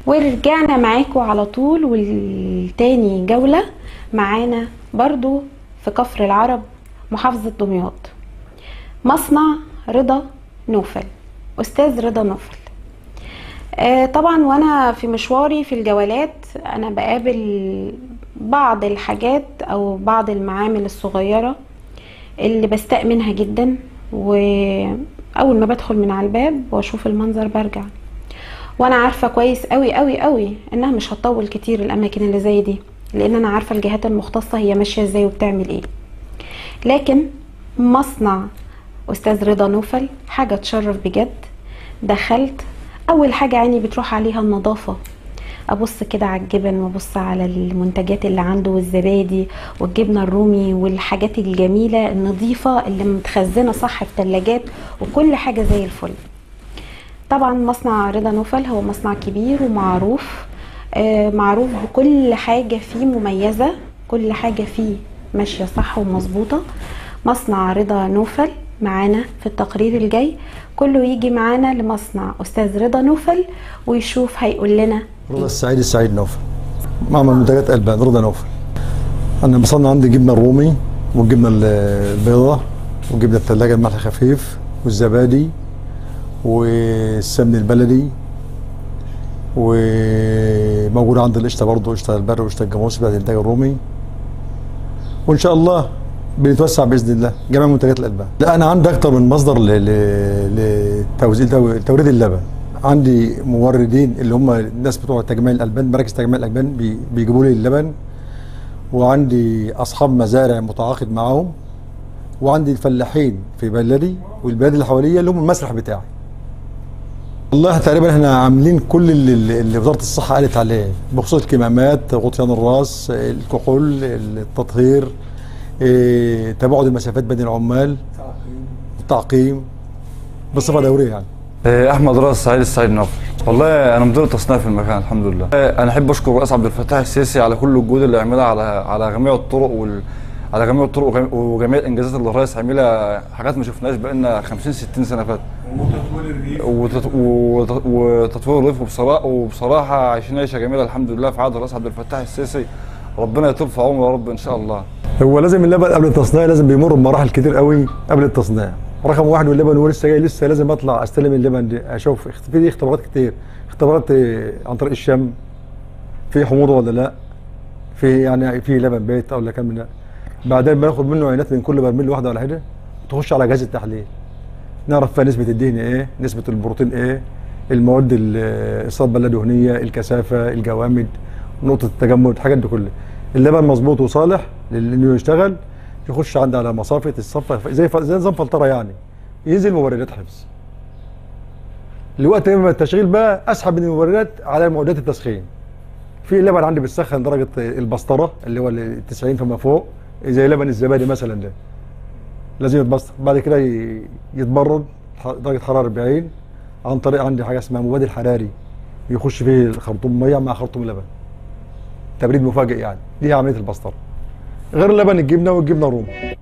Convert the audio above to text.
ورجعنا معاكم على طول والتاني جولة معانا برضو في كفر العرب محافظة دمياط مصنع رضا نوفل أستاذ رضا نوفل آه طبعا وانا في مشواري في الجولات انا بقابل بعض الحاجات او بعض المعامل الصغيرة اللي بستاء منها جدا واول ما بدخل من على الباب واشوف المنظر برجع وانا عارفه كويس قوي قوي قوي انها مش هتطول كتير الاماكن اللي زي دي لان انا عارفه الجهات المختصه هي ماشيه ازاي وبتعمل ايه لكن مصنع استاذ رضا نوفل حاجه تشرف بجد دخلت اول حاجه عيني بتروح عليها النظافه ابص كده على الجبن وابص على المنتجات اللي عنده والزبادي والجبنه الرومي والحاجات الجميله النظيفه اللي متخزنه صح في ثلاجات وكل حاجه زي الفل طبعا مصنع رضا نوفل هو مصنع كبير ومعروف آه معروف بكل حاجة فيه مميزة كل حاجة فيه ماشية صح ومظبوطة مصنع رضا نوفل معانا في التقرير الجاي كله يجي معانا لمصنع أستاذ رضا نوفل ويشوف هيقول لنا رضا السعيد السعيد نوفل معمل منتجات ألبان رضا نوفل أنا بصنع عندي جبنة الرومي والجبنة البيضاء والجبنة الثلاجة الملح خفيف والزبادي والسمن البلدي وموجود عند القشطه برضه قشطه البر وقشطه الجاموس بتاعت الانتاج الرومي وان شاء الله بنتوسع باذن الله جميع منتجات الالبان لا انا عندي اكتر من مصدر لتوزيع توريد اللبن عندي موردين اللي هم الناس بتوع تجميع الالبان مراكز تجميع الالبان بيجيبوا لي اللبن وعندي اصحاب مزارع متعاقد معاهم وعندي الفلاحين في بلدي والبلاد اللي حواليا اللي هم المسرح بتاعي والله تقريبا احنا عاملين كل اللي, اللي وزاره الصحه قالت عليه بخصوص الكمامات غطيان الراس الكحول التطهير اه تباعد المسافات بين العمال التعقيم بصفه دوريه يعني احمد راس سعيد السعيد نوفل والله انا مدير تصنيع في المكان الحمد لله انا احب اشكر الرئيس عبد الفتاح السيسي على كل الجهود اللي عملها على على جميع الطرق وال على جميع الطرق وجميع الانجازات اللي الرئيس عملها حاجات ما شفناهاش بقالنا 50 60 سنه فاتت وتطوير الريف وبصراحه وبصراحه عايشين عيشه جميله الحمد لله في عهد الرئيس عبد الفتاح السيسي ربنا يطول في عمره يا رب ان شاء الله هو لازم اللبن قبل التصنيع لازم بيمر بمراحل كتير قوي قبل التصنيع رقم واحد واللبن هو لسه جاي لسه لازم اطلع استلم اللبن دي اشوف في اختبارات كتير اختبارات عن طريق الشم في حموضه ولا لا في يعني في لبن بيت او لا كان من بعدين بناخد منه عينات من كل برميل واحده ولا حاجه تخش على جهاز التحليل نعرف فيها نسبه الدهن ايه نسبه البروتين ايه المواد الصلبه اللادهنيه الكثافه الجوامد نقطه التجمد الحاجات دي كلها اللبن مظبوط وصالح انه يشتغل يخش عندي على مصافه الصفه زي زي نظام فلتره يعني ينزل مبردات حفظ لوقت ما التشغيل بقى اسحب من المبردات على معدات التسخين في لبن عندي بتسخن درجه البسطره اللي هو ال 90 فما فوق زي لبن الزبادي مثلا ده لازم يتبسط بعد كده يتبرد درجه حراره 40 عن طريق عندي حاجه اسمها مبادل حراري يخش فيه خرطوم ميه مع خرطوم لبن تبريد مفاجئ يعني دي عمليه البسطره غير لبن الجبنه والجبنه الرومي